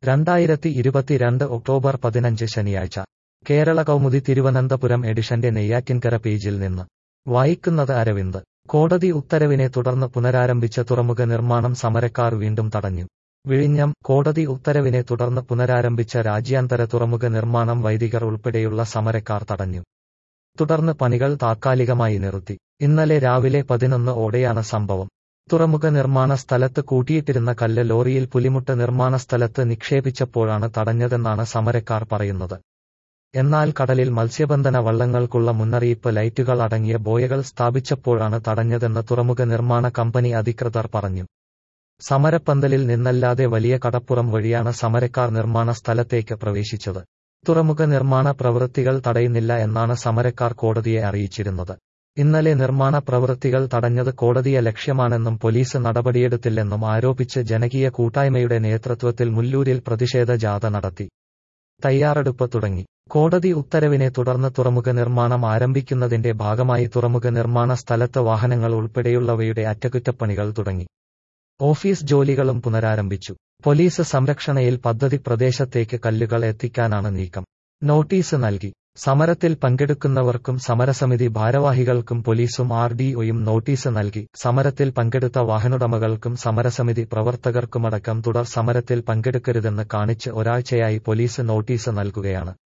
രണ്ടായിരത്തി ഇരുപത്തിരണ്ട് ഒക്ടോബർ പതിനഞ്ച് ശനിയാഴ്ച കേരള കൗമുദി തിരുവനന്തപുരം എഡിഷന്റെ നെയ്യാറ്റിൻകര പേജിൽ നിന്ന് വായിക്കുന്നത് അരവിന്ദ് കോടതി ഉത്തരവിനെ തുടർന്ന് പുനരാരംഭിച്ച തുറമുഖ നിർമ്മാണം സമരക്കാർ വീണ്ടും തടഞ്ഞു വിഴിഞ്ഞം കോടതി ഉത്തരവിനെ തുടർന്ന് പുനരാരംഭിച്ച രാജ്യാന്തര തുറമുഖ നിർമ്മാണം വൈദികർ ഉൾപ്പെടെയുള്ള സമരക്കാർ തടഞ്ഞു തുടർന്ന് പണികൾ താത്കാലികമായി നിർത്തി ഇന്നലെ രാവിലെ പതിനൊന്ന് ഓടെയാണ് സംഭവം തുറമുഖ നിർമ്മാണ സ്ഥലത്ത് കൂട്ടിയിട്ടിരുന്ന കല്ല് ലോറിയിൽ പുലിമുട്ട് നിർമ്മാണ സ്ഥലത്ത് നിക്ഷേപിച്ചപ്പോഴാണ് തടഞ്ഞതെന്നാണ് സമരക്കാർ പറയുന്നത് എന്നാൽ കടലിൽ മത്സ്യബന്ധന വള്ളങ്ങൾക്കുള്ള മുന്നറിയിപ്പ് ലൈറ്റുകൾ അടങ്ങിയ ബോയകൾ സ്ഥാപിച്ചപ്പോഴാണ് തടഞ്ഞതെന്ന് തുറമുഖ നിർമ്മാണ കമ്പനി അധികൃതർ പറഞ്ഞു സമരപ്പന്തലിൽ നിന്നല്ലാതെ വലിയ കടപ്പുറം വഴിയാണ് സമരക്കാർ നിർമ്മാണ സ്ഥലത്തേക്ക് പ്രവേശിച്ചത് തുറമുഖ നിർമ്മാണ പ്രവൃത്തികൾ തടയുന്നില്ല എന്നാണ് സമരക്കാർ കോടതിയെ അറിയിച്ചിരുന്നത് ഇന്നലെ നിർമ്മാണ പ്രവൃത്തികൾ തടഞ്ഞത് കോടതിയെ ലക്ഷ്യമാണെന്നും പോലീസ് നടപടിയെടുത്തില്ലെന്നും ആരോപിച്ച് ജനകീയ കൂട്ടായ്മയുടെ നേതൃത്വത്തിൽ മുല്ലൂരിൽ പ്രതിഷേധ ജാഥ നടത്തി തയ്യാറെടുപ്പ് തുടങ്ങി കോടതി ഉത്തരവിനെ തുടർന്ന് തുറമുഖ നിർമ്മാണം ആരംഭിക്കുന്നതിന്റെ ഭാഗമായി തുറമുഖ നിർമ്മാണ സ്ഥലത്ത് വാഹനങ്ങൾ ഉൾപ്പെടെയുള്ളവയുടെ അറ്റകുറ്റപ്പണികൾ തുടങ്ങി ഓഫീസ് ജോലികളും പുനരാരംഭിച്ചു പോലീസ് സംരക്ഷണയിൽ പദ്ധതി പ്രദേശത്തേക്ക് കല്ലുകൾ എത്തിക്കാനാണ് നീക്കം നോട്ടീസ് നൽകി സമരത്തിൽ പങ്കെടുക്കുന്നവർക്കും സമരസമിതി ഭാരവാഹികൾക്കും പോലീസും ആർ ഡിഒയും നോട്ടീസ് നൽകി സമരത്തിൽ പങ്കെടുത്ത വാഹനോടമകൾക്കും സമരസമിതി പ്രവർത്തകർക്കുമടക്കം തുടർ സമരത്തിൽ പങ്കെടുക്കരുതെന്ന് കാണിച്ച് ഒരാഴ്ചയായി പോലീസ് നോട്ടീസ് നൽകുകയാണ്